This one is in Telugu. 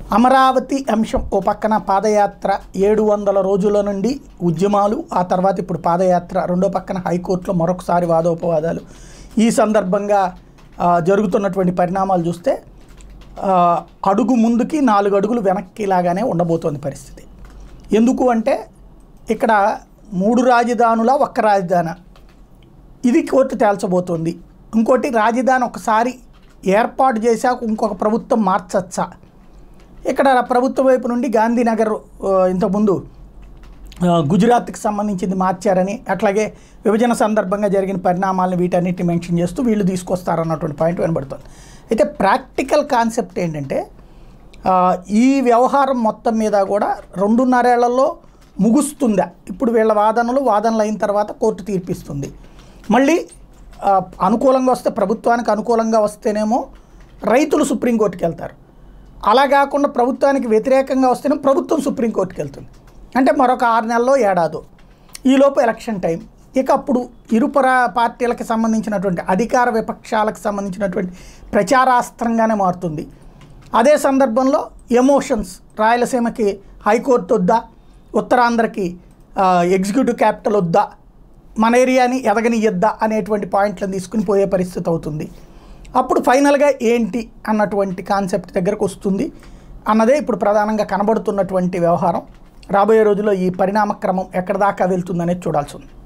అమరావతి అంశం ఓ పక్కన పాదయాత్ర ఏడు వందల రోజుల నుండి ఉద్యమాలు ఆ తర్వాత ఇప్పుడు పాదయాత్ర రెండో పక్కన హైకోర్టులో మరొకసారి వాదోపవాదాలు ఈ సందర్భంగా ఆ, జరుగుతున్నటువంటి పరిణామాలు చూస్తే ఆ, అడుగు ముందుకి నాలుగు అడుగులు వెనక్కి లాగానే ఉండబోతోంది పరిస్థితి ఎందుకు అంటే ఇక్కడ మూడు రాజధానుల ఒక్క రాజధాని ఇది కోర్టు తేల్చబోతోంది ఇంకోటి రాజధాని ఒకసారి ఏర్పాటు చేశాక ఇంకొక ప్రభుత్వం మార్చచ్చా ఇక్కడ ప్రభుత్వం వైపు నుండి గాంధీనగర్ ఆ, ఇంతకుముందు ఆ, గుజరాత్కి సంబంధించింది మార్చారని అట్లాగే విభజన సందర్భంగా జరిగిన పరిణామాలను వీటన్నిటిని మెన్షన్ చేస్తూ వీళ్ళు తీసుకొస్తారన్నటువంటి పాయింట్ వినబడుతుంది అయితే ప్రాక్టికల్ కాన్సెప్ట్ ఏంటంటే ఆ, ఈ వ్యవహారం మొత్తం మీద కూడా రెండున్నరేళ్లలో ముగుస్తుందా ఇప్పుడు వీళ్ళ వాదనలు వాదనలు అయిన తర్వాత కోర్టు తీర్పిస్తుంది మళ్ళీ ఆ, అనుకూలంగా వస్తే ప్రభుత్వానికి అనుకూలంగా వస్తేనేమో రైతులు సుప్రీంకోర్టుకి వెళ్తారు అలా కాకుండా ప్రభుత్వానికి వ్యతిరేకంగా వస్తేనే ప్రభుత్వం సుప్రీంకోర్టుకి వెళ్తుంది అంటే మరొక ఆరు నెలల్లో ఏడాదో ఈలోపు ఎలక్షన్ టైం ఇక అప్పుడు ఇరుపర పార్టీలకు సంబంధించినటువంటి అధికార విపక్షాలకు సంబంధించినటువంటి ప్రచారాస్త్రంగానే మారుతుంది అదే సందర్భంలో ఎమోషన్స్ రాయలసీమకి హైకోర్టు వద్దా ఉత్తరాంధ్రకి ఆ, ఎగ్జిక్యూటివ్ క్యాపిటల్ వద్దా మన ఏరియాని ఎదగనియద్దా అనేటువంటి పాయింట్లను తీసుకుని పోయే పరిస్థితి అవుతుంది అప్పుడు ఫైనల్గా ఏంటి అన్నటువంటి కాన్సెప్ట్ దగ్గరకు వస్తుంది అన్నదే ఇప్పుడు ప్రధానంగా కనబడుతున్నటువంటి వ్యవహారం రాబోయే రోజుల్లో ఈ పరిణామ క్రమం ఎక్కడి దాకా వెళ్తుందనేది చూడాల్సి ఉంది